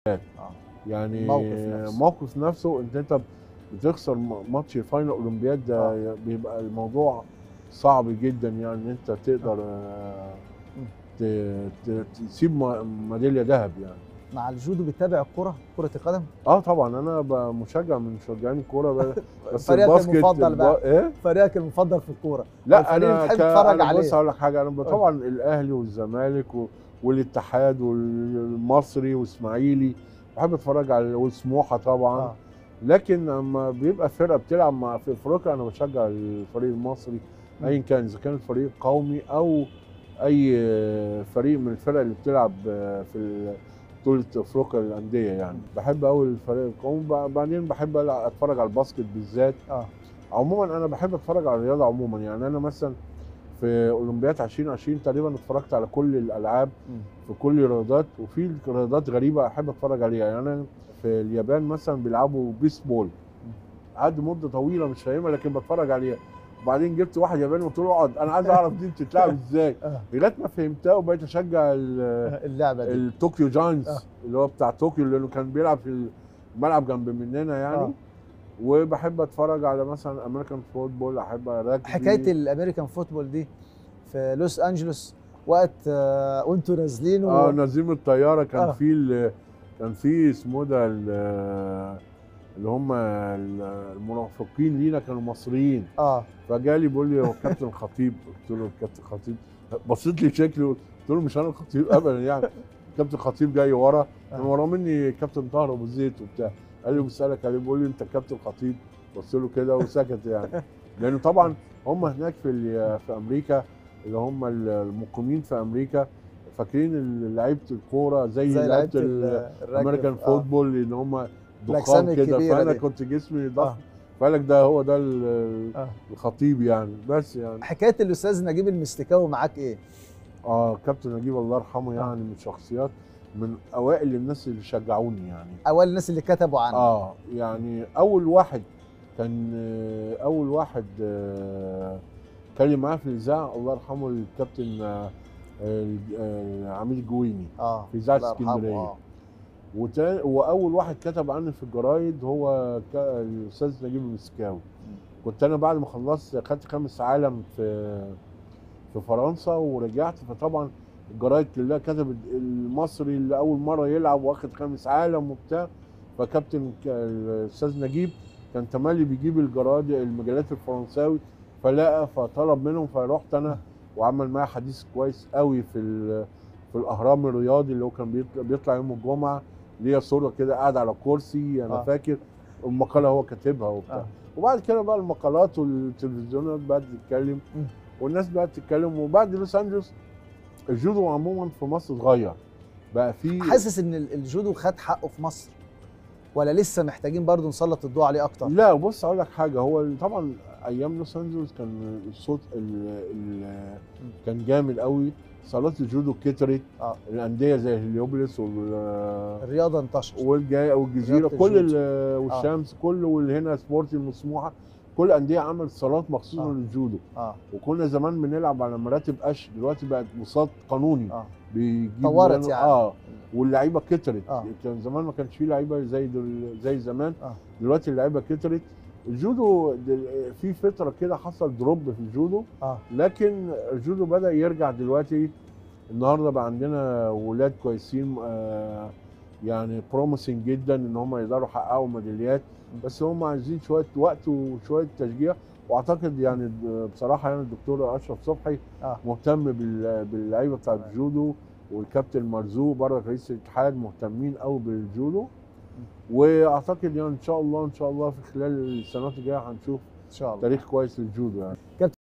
اه يعني الموقف نفسه. موقف نفسه ان انت بتخسر م- ماتش فاينل اولمبياد ده بيبقى الموضوع صعب جدا يعني ان انت تقدر آه، ت- ت- تسيب م- ميداليه ذهب يعني مع الجودو بتتابع الكره كره القدم اه طبعا انا ب- مشجع من مشجعين الكوره ب- بس فريقك الباسكت المفضل الب- بقى. ايه فريقك المفضل في الكوره لا الفريق اللي انا بتحب ك... تتفرج انا عليه. بص هقول لك حاجه انا ب- طبعا الاهلي والزمالك و... والاتحاد والمصري واسماعيلي بحب اتفرج على والسموحه طبعا اه لكن لما بيبقى فرقه بتلعب مع في افريقيا انا بشجع الفريق المصري ايا كان اذا كان فريق قومي او اي فريق من الفرق اللي بتلعب في بطوله افريقيا للانديه يعني بحب قوي الفريق القومي ب- بعدين بحب ألع- اتفرج على الباسكت بالذات اه عموما انا بحب اتفرج على الرياضه عموما يعني انا مثلا في اولمبياد 2020 تقريبا اتفرجت على كل الالعاب مم. في كل الرياضات وفي رياضات غريبه احب اتفرج عليها يعني انا في اليابان مثلا بيلعبوا بيسبول قعدت مده طويله مش فاهمها لكن بتفرج عليها وبعدين جبت واحد ياباني وقلت له اقعد انا عايز اعرف دي بتتلعب ازاي آه. لغايه ما فهمتها وبقيت اشجع ال- اللعبه دي الطوكيو جاينتس آه. اللي هو بتاع طوكيو لانه كان بيلعب في الملعب جنب مننا يعني آه. وبحب اتفرج على مثلا امريكان فوتبول احب راجبي حكايه الامريكان فوتبول دي في لوس انجلوس وقت آه، وانتوا نازلين و... اه نزيم الطياره كان آه. في ال- كان في اسمه ده ال- اللي هم ال- المرافقين لينا كانوا مصريين اه فجالي بيقول لي هو الكابتن الخطيب قلت له الكابتن الخطيب بصيت لي شكله قلت له مش انا الخطيب ابدا يعني الكابتن الخطيب جاي ورا كان آه. ورا مني كابتن طاهر ابو زيد وبتاع قال لي بسالك عليه بيقول لي انت الكابتن الخطيب بص له كده وسكت يعني لانه طبعا هم هناك في ال- في امريكا اللي هم المقيمين في امريكا فاكرين ال- لعيبه الكوره زي, زي لعيبه لعيبه ال- ال- الراجل الامريكان آه. فوتبول ان هم الأجسام ضخام كده الكبيرة فانا دي. كنت جسمي ضخم آه. فقال لك ده هو ده ال- آه. الخطيب يعني بس يعني حكايه الاستاذ نجيب المستكاوي معاك ايه؟ اه كابتن نجيب الله يرحمه يعني من شخصيات من اوائل الناس اللي شجعوني يعني اول الناس اللي كتبوا عنه اه يعني اول واحد كان آه، اول واحد آه، اتكلم معاه في الاذاعه الله يرحمه الكابتن آه، ال- آه، عميد الجويني اه في إذاعة الله يرحمه، اسكندرية. آه. وتا- واول واحد كتب عني في الجرايد هو ك- الاستاذ نجيب المسكاوي كنت انا بعد ما خلصت خدت خامس عالم في في فرنسا ورجعت فطبعا الجرايد كلها كتبت المصري اللي اول مره يلعب واخد خامس عالم وبتاع فكابتن ك- الاستاذ نجيب كان تملي بيجيب الجرايد المجلات الفرنساوي فلقى فطلب منهم فرحت انا وعمل معايا حديث كويس قوي في ال- في الاهرام الرياضي اللي هو كان بيطلع, بيطلع يوم الجمعه ليا صوره كده قاعد على كرسي انا آه. آه. فاكر المقاله هو كاتبها وبتاع آه. آه. وبعد كده بقى المقالات والتلفزيونات بقت تتكلم مم. والناس بقت تتكلم وبعد لوس انجلوس الجودو عموما في مصر اتغير بقى في حاسس ان ال- الجودو خد حقه في مصر ولا لسه محتاجين برضو نسلط الضوء عليه اكتر لا بص اقول لك حاجه هو طبعا ايام لوس انجلوس كان الصوت ال ال كان جامد قوي صالات الجودو كترت اه الانديه زي هليوبلس وال الرياضه انتشرت والجاي والجزيره رياضة كل الجودو. ال- والشمس كل واللي هنا سبورتي المسموحه كل انديه عملت صالات مخصوصه آه. للجودو اه وكنا زمان بنلعب على مراتب قش دلوقتي بقت وساط قانوني اه بيجيب طورت منه- يعني. اه واللعيبه كترت آه. كان زمان ما كانش فيه لعيبه زي دل... زي زمان آه. دلوقتي اللعيبه كترت الجودو دل... في فتره كده حصل دروب في الجودو اه لكن الجودو بدا يرجع دلوقتي النهارده بقى عندنا ولاد كويسين آه يعني بروميسنج جدا ان هم يقدروا يحققوا ميداليات بس هم عايزين شويه وقت وشويه تشجيع واعتقد يعني بصراحه يعني الدكتور اشرف صبحي آه. مهتم بال- باللعيبه بتاع الجودو والكابتن مرزوق برضه رئيس الاتحاد مهتمين قوي بالجودو واعتقد يعني ان شاء الله ان شاء الله في خلال السنوات الجايه هنشوف ان شاء الله تاريخ كويس للجودو يعني